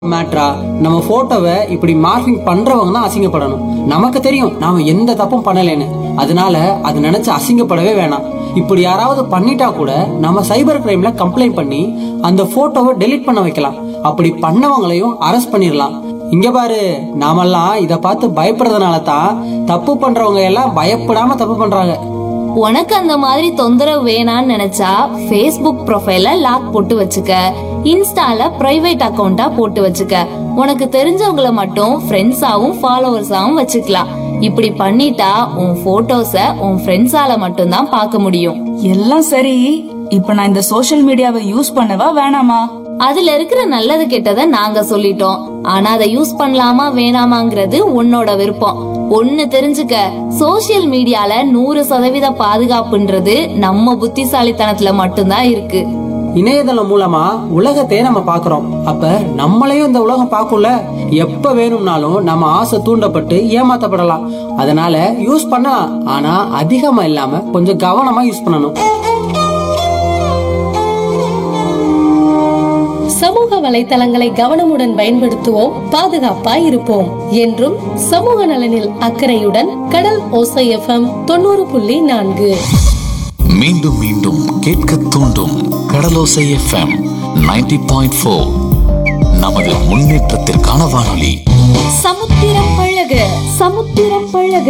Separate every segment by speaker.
Speaker 1: மேட்ரா நம்ம போட்டோவை இப்படி மார்க்கிங் பண்றவங்க தான் அசிங்கப்படணும் நமக்கு தெரியும் நாம எந்த தப்பும் பண்ணலைன்னு அதனால அது நினைச்சு அசிங்கப்படவே வேணாம் இப்படி யாராவது பண்ணிட்டா கூட நம்ம சைபர் கிரைம்ல கம்ப்ளைண்ட் பண்ணி அந்த போட்டோவை டெலீட் பண்ண வைக்கலாம் அப்படி பண்ணவங்களையும் அரெஸ்ட் பண்ணிடலாம் இங்க பாரு நாமெல்லாம் இத பார்த்து பயப்படுறதுனால தான் தப்பு பண்றவங்க எல்லாம் பயப்படாம தப்பு பண்றாங்க
Speaker 2: உனக்கு அந்த மாதிரி தொந்தரவு வேணான்னு நினைச்சா ஃபேஸ்புக் ப்ரொஃபைல லாக் போட்டு வச்சுக்க இன்ஸ்டால பிரைவேட் அக்கவுண்டா போட்டு வச்சுக்க உனக்கு தெரிஞ்சவங்கள மட்டும் ஃப்ரெண்ட்ஸாவும் ஃபாலோவர்ஸாவும் வச்சுக்கலாம் இப்படி பண்ணிட்டா உன் போட்டோஸ உன் ஃப்ரெண்ட்ஸால மட்டும்தான் பார்க்க முடியும்
Speaker 3: எல்லாம் சரி இப்ப நான் இந்த சோஷியல் மீடியாவை யூஸ் பண்ணவா வேணாமா
Speaker 2: அதுல இருக்கிற நல்லது கெட்டதை நாங்க சொல்லிட்டோம் ஆனா அதை யூஸ் பண்ணலாமா வேணாமாங்கிறது உன்னோட விருப்பம் ஒண்ணு தெரிஞ்சுக்க சோஷியல் மீடியால நூறு சதவீத பாதுகாப்புன்றது நம்ம புத்திசாலித்தனத்துல மட்டும்தான் இருக்கு
Speaker 1: இணையதளம் மூலமா உலகத்தையே நம்ம பாக்குறோம் அப்ப நம்மளையும் இந்த உலகம் பார்க்கும்ல எப்ப வேணும்னாலும் நம்ம ஆசை தூண்டப்பட்டு ஏமாத்தப்படலாம் அதனால யூஸ் பண்ணலாம் ஆனா அதிகமா இல்லாம கொஞ்சம் கவனமா யூஸ் பண்ணணும்
Speaker 4: சமூக வலைத்தளங்களை கவனமுடன் பயன்படுத்துவோம் பாதுகாப்பாய் இருப்போம் என்றும் சமூக நலனில் அக்கறையுடன் கடல் ஓசை எஃப்எம் தொண்ணூறு புள்ளி நான்கு
Speaker 5: மீண்டும் மீண்டும் கேட்க தூண்டும் கடலோசை எஃப்எம் 90.4 பாயிண்ட் ஃபோர் நமது முன்னேற்றத்திற்கான வானொலி
Speaker 6: சமுத்திரம் பழக சமுத்திரம் பழக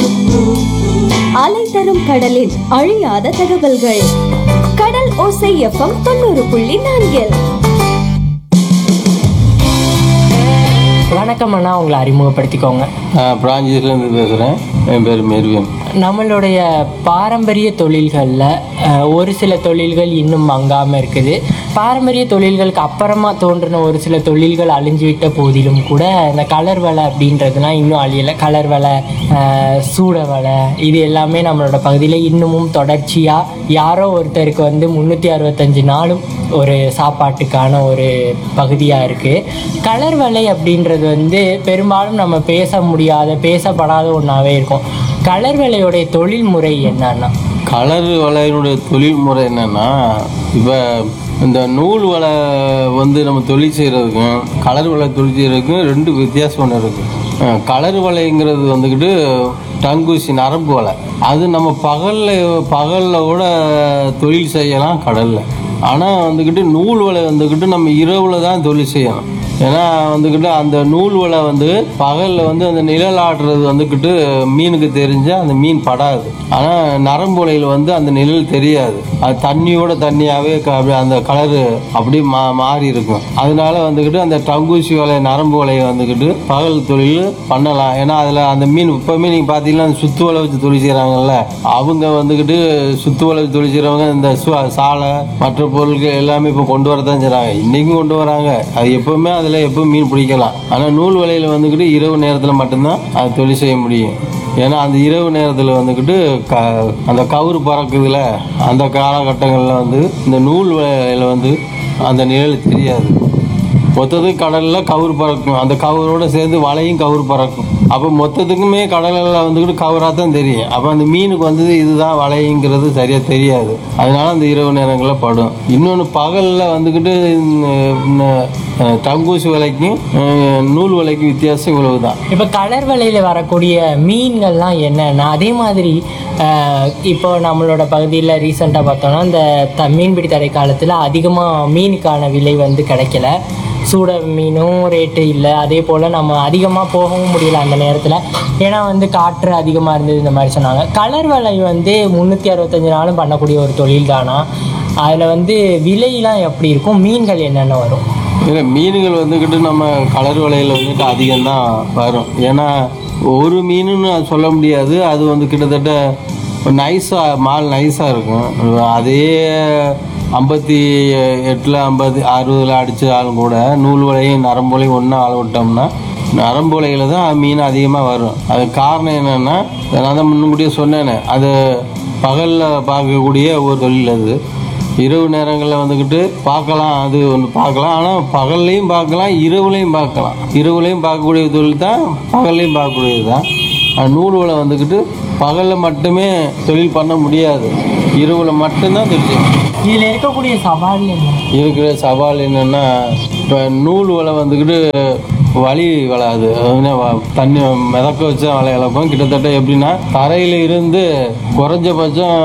Speaker 6: அலை தரும் கடலின் அழியாத தகவல்கள் கடல் ஓசை எஃப்எம் தொண்ணூறு புள்ளி நான்கில்
Speaker 7: வணக்கம் அண்ணா உங்களை அறிமுகப்படுத்திக்கோங்க
Speaker 8: பிராஞ்சிஸ்லேருந்து பேசுகிறேன் என் பேர் மெர்வின்
Speaker 7: நம்மளுடைய பாரம்பரிய தொழில்களில் ஒரு சில தொழில்கள் இன்னும் மங்காமல் இருக்குது பாரம்பரிய தொழில்களுக்கு அப்புறமா தோன்றின ஒரு சில தொழில்கள் அழிஞ்சுவிட்ட போதிலும் கூட இந்த கலர் வலை அப்படின்றதுலாம் இன்னும் அழியலை கலர் வலை அஹ், சூட வலை இது எல்லாமே நம்மளோட பகுதியில் இன்னமும் தொடர்ச்சியாக யாரோ ஒருத்தருக்கு வந்து முந்நூற்றி அறுபத்தஞ்சு நாளும் ஒரு சாப்பாட்டுக்கான ஒரு பகுதியாக இருக்குது கலர் வலை அப்படின்றது வந்து பெரும்பாலும் நம்ம பேச முடியாத பேசப்படாத ஒன்றாவே இருக்கும் கலர் வலையோடைய தொழில்முறை என்னன்னா
Speaker 8: கலர் வலையினுடைய தொழில்முறை என்னென்னா இப்போ இந்த நூல் வலை வந்து நம்ம தொழில் செய்கிறதுக்கும் கலர் வலை தொழில் செய்கிறதுக்கும் ரெண்டு வித்தியாசம் ஒன்று இருக்குது கலர் வலைங்கிறது வந்துக்கிட்டு டங்கூசி நரம்பு வலை அது நம்ம பகலில் பகலில் கூட தொழில் செய்யலாம் கடலில் ஆனால் வந்துக்கிட்டு நூல் வலை வந்துக்கிட்டு நம்ம இரவில் தான் தொழில் செய்யணும் ஏன்னா வந்துக்கிட்டு அந்த நூல் வலை வந்து பகலில் வந்து அந்த நிழல் ஆடுறது வந்துக்கிட்டு மீனுக்கு தெரிஞ்சால் அந்த மீன் படாது ஆனால் நரம்பு வலையில் வந்து அந்த நிழல் தெரியாது அது தண்ணியோட தண்ணியாகவே அப்படியே அந்த கலரு அப்படியே மா மாறி இருக்கும் அதனால வந்துக்கிட்டு அந்த டங்கூசி வலை நரம்பு வலையை வந்துக்கிட்டு பகல் தொழில் பண்ணலாம் ஏன்னா அதில் அந்த மீன் இப்போவுமே நீங்கள் பார்த்தீங்கன்னா அந்த சுத்து வலை வச்சு தொழில் செய்கிறாங்கல்ல அவங்க வந்துக்கிட்டு சுத்து வலை வச்சு தொழில் செய்கிறவங்க இந்த சு- சாலை மற்ற பொருட்கள் எல்லாமே இப்போ கொண்டு வரதான் செய்கிறாங்க இன்றைக்கும் கொண்டு வராங்க அது எப்போவுமே அதில் எப்பவும் மீன் பிடிக்கலாம் ஆனால் நூல் வலையில் வந்துக்கிட்டு இரவு நேரத்தில் மட்டும்தான் அது தொழில் செய்ய முடியும் ஏன்னா அந்த இரவு நேரத்தில் வந்துக்கிட்டு க அந்த கவுரு பறக்குதுல அந்த காலகட்டங்களில் வந்து இந்த நூல் வலையில் வந்து அந்த நிழல் தெரியாது மொத்தத்துக்கு கடலில் கவுர் பறக்கும் அந்த கவுரோட சேர்ந்து வலையும் கவுர் பறக்கும் அப்போ மொத்தத்துக்குமே கடலில் வந்துக்கிட்டு கவுராக தான் தெரியும் அப்போ அந்த மீனுக்கு வந்தது இதுதான் வலைங்கிறது சரியாக தெரியாது அதனால அந்த இரவு நேரங்களில் படும் இன்னொன்று பகலில் வந்துக்கிட்டு இந்த- இந்த, அஹ், டங்கூசி வலைக்கும் அஹ், நூல் வலைக்கும் வித்தியாசம் இவ்வளவு தான்
Speaker 7: இப்போ கலர் வலையில் வரக்கூடிய மீன்கள்லாம் என்னன்னா அதே மாதிரி அஹ், இப்போ நம்மளோட பகுதியில் ரீசெண்டாக பார்த்தோம்னா இந்த த மீன்பிடி தடை காலத்தில் அதிகமாக மீனுக்கான விலை வந்து கிடைக்கல சூட மீனும் ரேட்டு இல்லை அதே போல் நம்ம அதிகமாக போகவும் முடியல அந்த நேரத்தில் ஏன்னா வந்து காற்று அதிகமாக இருந்தது இந்த மாதிரி சொன்னாங்க கலர் வலை வந்து முந்நூற்றி அறுபத்தஞ்சு நாளும் பண்ணக்கூடிய ஒரு தொழில் தானா அதில் வந்து விலையெல்லாம் எப்படி இருக்கும் மீன்கள் என்னென்ன வரும்
Speaker 8: இல்லை மீன்கள் வந்துக்கிட்டு நம்ம கலர் வலையில் வந்துட்டு அதிகம்தான் வரும் ஏன்னா ஒரு மீனுன்னு சொல்ல முடியாது அது வந்து கிட்டத்தட்ட நைஸாக மால் நைஸாக இருக்கும் அதே ஐம்பத்தி எட்டில் ஐம்பது அறுபதில் அடித்தாலும் கூட நூல் வலையும் நரம்பு வலையும் ஒன்றா ஆள விட்டோம்னா நரம்பு வலையில் தான் மீன் அதிகமாக வரும் அது காரணம் என்னென்னா நான் தான் முன்னுக்கூட்டியே சொன்னேனே அது பகலில் பார்க்கக்கூடிய ஒரு தொழில் அது இரவு நேரங்களில் வந்துக்கிட்டு பார்க்கலாம் அது ஒன்று பார்க்கலாம் ஆனால் பகல்லையும் பார்க்கலாம் இரவுலையும் பார்க்கலாம் இரவுலையும் பார்க்கக்கூடிய தொழில் தான் பகல்லையும் பார்க்கக்கூடியது தான் ஆனா நூல் வலை வந்துக்கிட்டு பகலில் மட்டுமே தொழில் பண்ண முடியாது இரவில் மட்டும்தான் தொழில் செய்யணும்
Speaker 7: இதில் இருக்கக்கூடிய சவால் என்ன
Speaker 8: இருக்கிற சவால் என்னென்னா இப்போ இப்போ நூல் வலை வந்துக்கிட்டு வழி வலை அது அது வ- தண்ணி மிதக்க வச்சா வலை இழப்போம் கிட்டத்தட்ட எப்படின்னா தரையில் இருந்து குறைஞ்சபட்சம்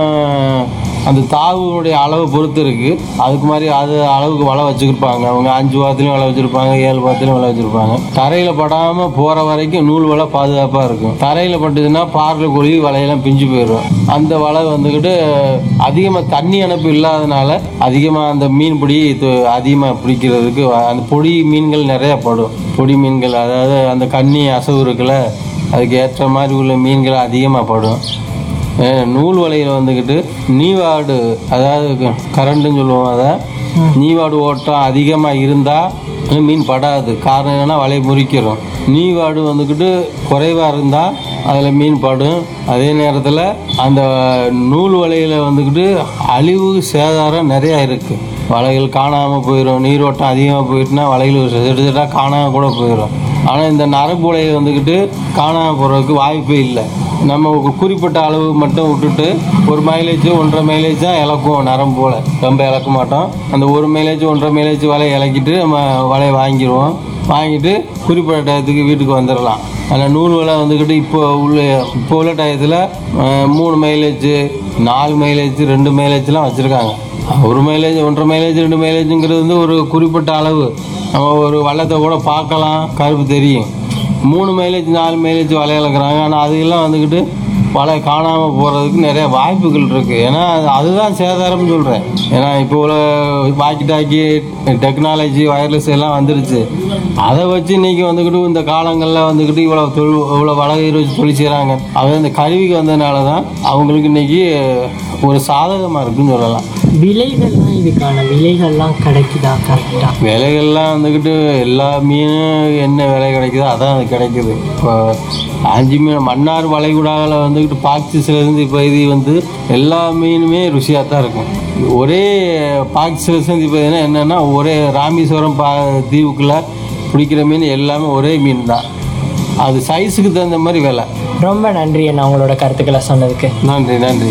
Speaker 8: அந்த தாவுடைய அளவை பொறுத்து இருக்கு அதுக்கு மாதிரி அது அளவுக்கு வலை வச்சுருப்பாங்க அவங்க அஞ்சு வாரத்துலையும் வலை வச்சிருப்பாங்க ஏழு வாரத்துலையும் வலை வச்சிருப்பாங்க தரையில் படாமல் போகிற வரைக்கும் நூல் வலை பாதுகாப்பாக இருக்கும் தரையில் பட்டுதுன்னா பார்ல கொழி வலையெல்லாம் பிஞ்சு போயிடும் அந்த வலை வந்துக்கிட்டு அதிகமாக தண்ணி அனுப்பு இல்லாதனால அதிகமாக அந்த மீன் பிடி அதிகமாக பிடிக்கிறதுக்கு வ- அந்த பொடி மீன்கள் நிறையா படும் பொடி மீன்கள் அதாவது அந்த கன்னி அசவு இருக்குல்ல அதுக்கு ஏற்ற மாதிரி உள்ள மீன்கள் அதிகமாக படும் அஹ் நூல் வலையில் வந்துக்கிட்டு நீவாடு அதாவது கரண்ட்டுன்னு சொல்லுவோம் அதை நீவாடு ஓட்டம் அதிகமாக இருந்தால் மீன் படாது காரணம் என்னன்னா வலையை முறிக்கிறோம் நீவாடு வந்துக்கிட்டு குறைவாக இருந்தால் அதில் மீன் படும் அதே நேரத்தில் அந்த நூல் வலையில் வந்துக்கிட்டு அழிவு சேதாரம் நிறையா இருக்குது வலைகள் காணாமல் போயிடும் நீரோட்டம் அதிகமாக போயிட்டுனா வலைகள் செடுத்துட்டா காணாமல் கூட போயிடும் ஆனால் இந்த நரம்பு வலையை வந்துக்கிட்டு காணாமல் போகிறதுக்கு வாய்ப்பே இல்லை நம்ம ஒரு குறிப்பிட்ட அளவு மட்டும் விட்டுட்டு ஒரு மைலேஜ் ஒன்றரை மைலேஜ் தான் இழக்கும் நரம்பு போல் ரொம்ப இழக்க மாட்டோம் அந்த ஒரு மைலேஜ் ஒன்றரை மைலேஜ் வலையை இழக்கிட்டு நம்ம வலையை வாங்கிடுவோம் வாங்கிட்டு குறிப்பிட்ட டயத்துக்கு வீட்டுக்கு வந்துடலாம் அதில் நூல் வலை வந்துக்கிட்டு இப்போ உள்ள இப்போ உள்ள டயத்தில் மூணு மைலேஜ் நாலு மைலேஜ் ரெண்டு மைலேஜ்லாம் வச்சுருக்காங்க ஒரு மைலேஜ் ஒன்றரை மைலேஜ் ரெண்டு மைலேஜுங்கிறது வந்து ஒரு குறிப்பிட்ட அளவு நம்ம ஒரு வள்ளத்தை கூட பார்க்கலாம் கருப்பு தெரியும் மூணு மைலேஜ் நாலு மைலேஜ் வலைய இழக்கிறாங்க ஆனால் அதுக்கெல்லாம் வந்துக்கிட்டு வலை காணாமல் போகிறதுக்கு நிறைய வாய்ப்புகள் இருக்குது ஏன்னா அது- அதுதான் சேதாரம்னு சொல்கிறேன் ஏன்னா இப்போ உள்ள வாக்கி டாக்கி டெக்னாலஜி வயர்லெஸ் எல்லாம் வந்துருச்சு அதை வச்சு இன்னைக்கு வந்துக்கிட்டு இந்த காலங்களில் வந்துக்கிட்டு இவ்வளோ தொழில் இவ்வளோ வளகீர் வச்சு தொழில் செய்கிறாங்க அது இந்த கருவிக்கு வந்ததுனால தான் அவங்களுக்கு இன்னைக்கு ஒரு சாதகமாக இருக்குன்னு சொல்லலாம்
Speaker 7: விலைகள்லாம் இதுக்கான விலைகள்லாம் கிடைக்குதா கரெக்டாக
Speaker 8: விலைகள்லாம் வந்துக்கிட்டு எல்லா மீனும் என்ன விலை கிடைக்குதோ அதான் அது கிடைக்குது இப்போ அஞ்சு மீன் மன்னார் வளைகுடாவில் வந்துக்கிட்டு பாக்சிஸ்லேருந்து இப்போ இது வந்து எல்லா மீனுமே ருசியாக தான் இருக்கும் ஒரே பாக்சிஸ்லேருந்து இப்போ என்ன என்னென்னா ஒரே ராமேஸ்வரம் பா தீவுக்குள்ளே பிடிக்கிற மீன் எல்லாமே ஒரே மீன் தான் அது சைஸுக்கு தகுந்த மாதிரி விலை
Speaker 7: ரொம்ப நன்றி அண்ணா உங்களோட கருத்துக்களை சொன்னதுக்கு
Speaker 8: நன்றி நன்றி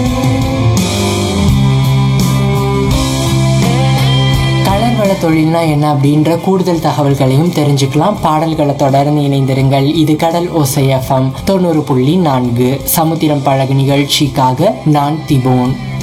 Speaker 7: கலர் வள தொழில்னா என்ன அப்படின்ற கூடுதல் தகவல்களையும் தெரிஞ்சுக்கலாம் பாடல்களை தொடர்ந்து இணைந்திருங்கள் இது கடல் ஓசை எஃப்எம் தொண்ணூறு புள்ளி நான்கு சமுத்திரம் பழகு நிகழ்ச்சிக்காக நான் திபோன்